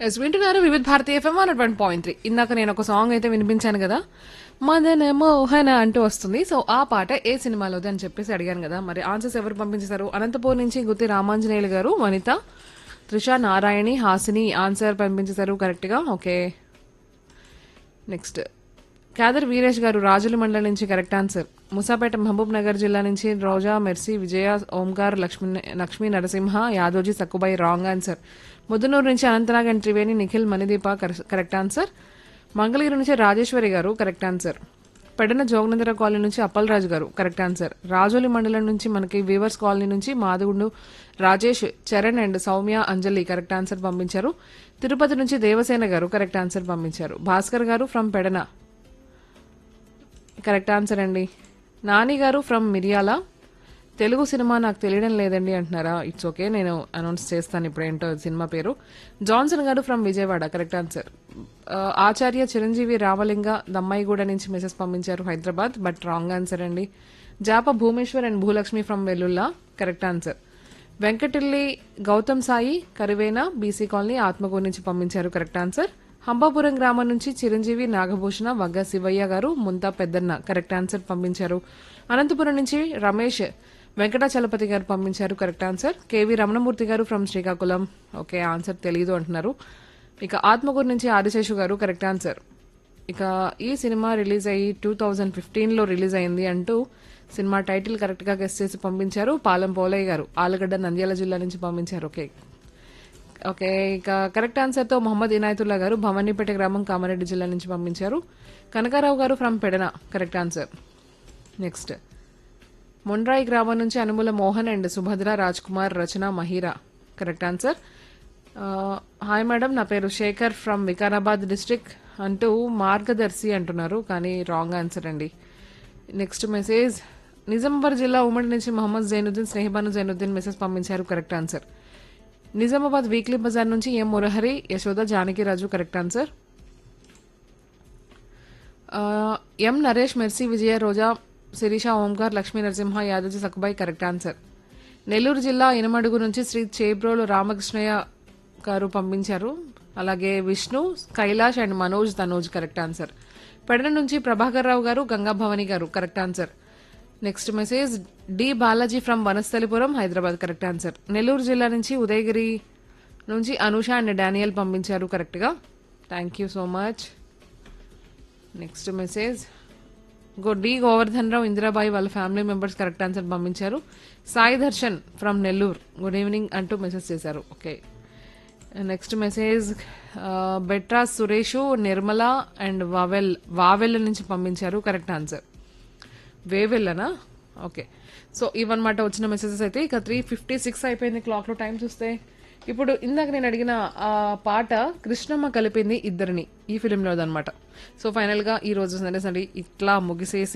yes వింటున్నారు Vividh Bharati F M one one point three ఇందాక నేను ఒక సాంగ్ అయితే వినిపించాను కదా మదన మోహన అంటూ వస్తుంది సో ఆ పాట ఏ సినిమాలోది అని చెప్పేసి అడిగాను కదా మరి ఆన్సర్స్ ఎవరు పంపించేశారు అనంతపూర్ నుంచి గుత్తి రామాంజనేయులు గారు వనిత త్రిష నారాయణి హాసిని ఆన్సర్ పంపించేశారు కరెక్ట్గా ఓకే నెక్స్ట్ క్యాదర్ వీరేష్ గారు రాజుల మండలం నుంచి కరెక్ట్ ఆన్సర్ ముసాపేట మహబూబ్ నగర్ జిల్లా నుంచి Roja Mercy Vijaya Omkar Lakshmi Lakshmi Narasimha Yadoji Sakkubai wrong answer Muddunuru నుంచి అనంతనాగ్ అండ్ త్రివేణి నిఖిల్ మణిదీప కర- కరెక్ట్ ఆన్సర్ మంగళగిరి నుంచి Rajeshwari garu correct answer Pedana Joganandara colony నుంచి అప్పలరాజు గారు కరెక్ట్ ఆన్సర్ రాజోలి మండలం నుంచి మనకి వీవర్స్ కాలనీ నుంచి Madugundu Rajesh Charan and Soumya Anjali correct answer పంపించారు తిరుపతి నుంచి దేవసేన గారు కరెక్ట్ ఆన్సర్ పంపించారు భాస్కర్ గారు ఫ్రమ్ పెడన కరెక్ట్ ఆన్సర్ అండి నాని గారు ఫ్రమ్ మిరియాల తెలుగు సినిమా నాకు తెలియడం లేదండి అంటున్నారా ఇట్స్ ఓకే నేను అనౌన్స్ చేస్తాను ఇప్పుడు ఏంటో సినిమా పేరు జాన్సన్ గారు ఫ్రమ్ విజయవాడ కరెక్ట్ ఆన్సర్ ఆ, ఆచార్య చిరంజీవి రామలింగ దమ్మాయిగూడ నుంచి మెసేజ్ పంపించారు హైదరాబాద్ బట్ రాంగ్ ఆన్సర్ అండి Japa Bhumeshwar and Bhulakshmi from Vellulla correct answer Venkatilli Gautam Sai Karivena B C colony Atmakuru నుంచి పంపించారు కరెక్ట్ ఆన్సర్ హంబాపురం గ్రామం నుంచి చిరంజీవి నాగభూషణ వగ్గ శివయ్య గారు ముంతా పెద్దన్న కరెక్ట్ ఆన్సర్ పంపించారు అనంతపురం నుంచి రమేష్ వెంకటాచలపతి గారు పంపించారు కరెక్ట్ ఆన్సర్ కేవి రమణమూర్తి గారు ఫ్రమ్ శ్రీకాకుళం ఓకే ఆన్సర్ తెలీదు అంటున్నారు ఇక ఆత్మకూరు నుంచి ఆదిశేషు గారు కరెక్ట్ ఆన్సర్ ఇక ఈ సినిమా రిలీజ్ అయ్యి టూ థౌజండ్ ఫిఫ్టీన్లో రిలీజ్ అయింది అంటూ సినిమా టైటిల్ కరెక్ట్గా గెస్ట్ చేసి పంపించారు పాలెం పోలయ్య గారు ఆలగడ్డ నంద్యాల జిల్లా నుంచి పంపించారు ఓకే ఓకే ఇక కరెక్ట్ ఆన్సర్తో మొహమ్మద్ ఇనాయతుల్లా గారు భవానీపేట గ్రామం కామారెడ్డి జిల్లా నుంచి పంపించారు Kanakarao garu from Pedana correct answer next Mondrai గ్రామం నుంచి Anumula Mohan and Subhadra Raj Kumar Rachana Mahira correct answer hi madam నా పేరు శేఖర్ ఫ్రమ్ వికారాబాద్ డిస్ట్రిక్ట్ అంటూ మార్గదర్శి అంటున్నారు కానీ రాంగ్ ఆన్సర్ అండి నెక్స్ట్ మెసేజ్ నిజామాబాద్ జిల్లా ఉమ్మడి నుంచి మహమ్మద్ జైనుద్దీన్ స్నేహబాను జైనుద్దీన్ మెసేజ్ పంపించారు కరెక్ట్ ఆన్సర్ నిజామాబాద్ వీక్లీ బజార్ నుంచి M Murahari Yashoda Janakiraju correct answer ఆ, M Naresh Mercy Vijaya Roja Sirisha Omkar Lakshmi Narasimha Yadav Sakubai correct answer Nellore జిల్లా ఇనమడుగు నుంచి శ్రీ చేబ్రోలు రామకృష్ణయ్య గారు పంపించారు అలాగే Vishnu Kailash and Manoj Tanoj correct answer Pedana నుంచి ప్రభాకర్ రావు గారు గంగా భవాని గారు correct answer next message D Balaji from Vanasthalipuram Hyderabad correct answer Nellore జిల్లా నుంచి ఉదయగిరి నుంచి అనూష అండ్ డానియల్ పంపించారు కరెక్ట్గా thank you so much next message గో డి గోవర్ధన్ రావు ఇందిరాబాయి వాళ్ళ ఫ్యామిలీ మెంబర్స్ కరెక్ట్ ఆన్సర్ పంపించారు Sai Darshan from Nellore good evening అంటూ మెసేజ్ చేశారు okay next message Betra Suresh Nirmala and వావెల్ వావెల్ నుంచి పంపించారు కరెక్ట్ ఆన్సర్ వేవెల్లనా ఓకే సో ఇవన్నమాట వచ్చిన మెసేజెస్ అయితే ఇక త్రీ ఫిఫ్టీ సిక్స్ అయిపోయింది క్లాక్లో టైం చూస్తే ఇప్పుడు ఇందాక నేను అడిగిన ఆ పాట కృష్ణమ్మ కలిపింది ఇద్దరిని ఈ ఫిలింలోదన్నమాట సో ఫైనల్గా ఈ రోజు సరే సరే ఇట్లా ముగిసేసి